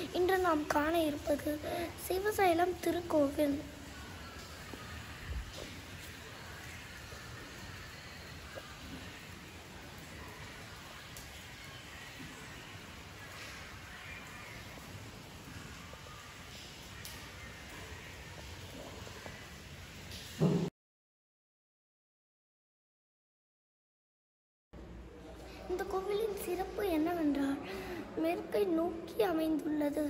இன்று நாம் காண இருப்பது சிவசைலம் திருக்கோவில் இந்த கோவிலின் சிறப்பு என்னவென்றால் மேற்கை நோக்கி அமைந்துள்ளது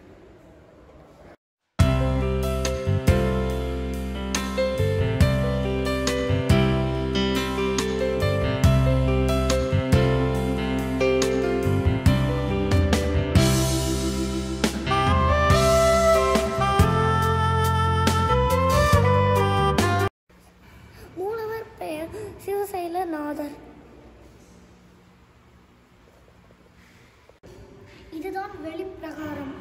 மூலவர் பெயர் சிவசைலநாதர் இதுதான் வெளிப்பிரகாரம்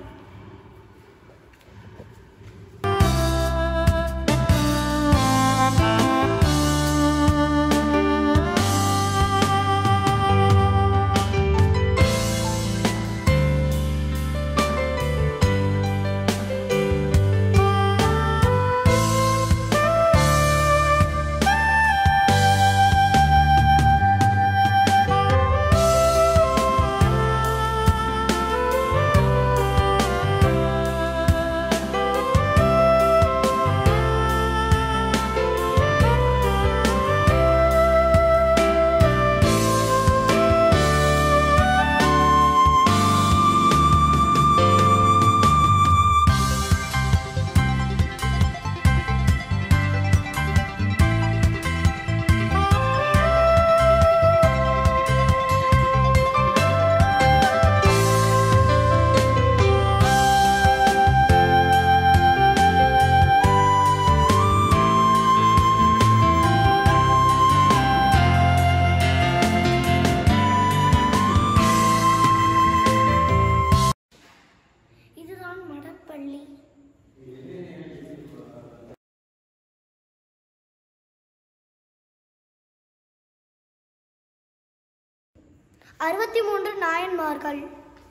இதுதான் மடப்பள்ளி அறுபத்தி மூன்று நாயன்மார்கள்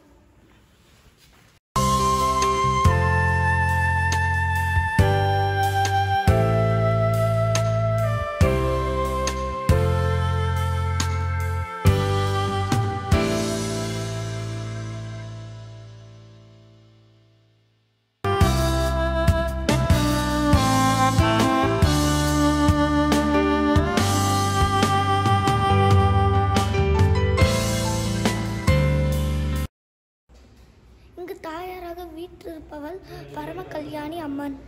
இங்கு தாயாராக வீற்றிருப்பவள் பரம கல்யாணி அம்மன்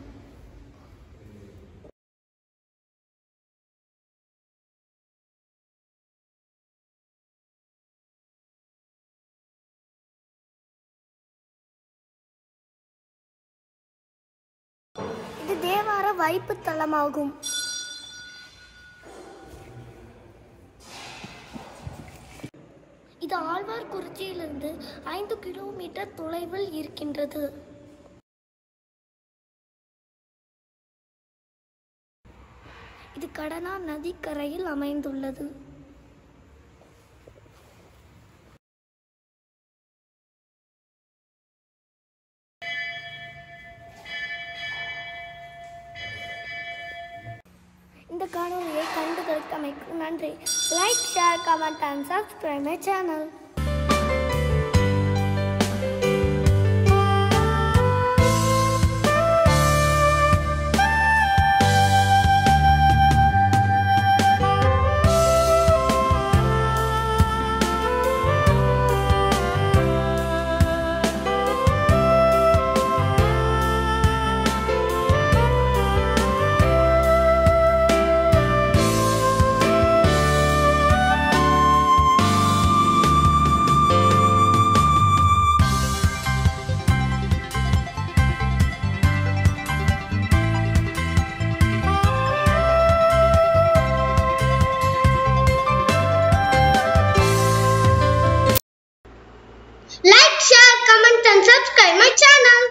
இது தேவார வைப்பு தலமாகும் இது ஆழ்வார்குறிச்சியிலிருந்து ஐந்து கிலோமீட்டர் தொலைவில் இருக்கின்றது இது கடனா நதிக்கரையில் அமைந்துள்ளது இந்த காணொலியை கண்டுகளித்தமைக்கு நன்றி like share comment and subscribe my channel Like, share, comment and subscribe my channel.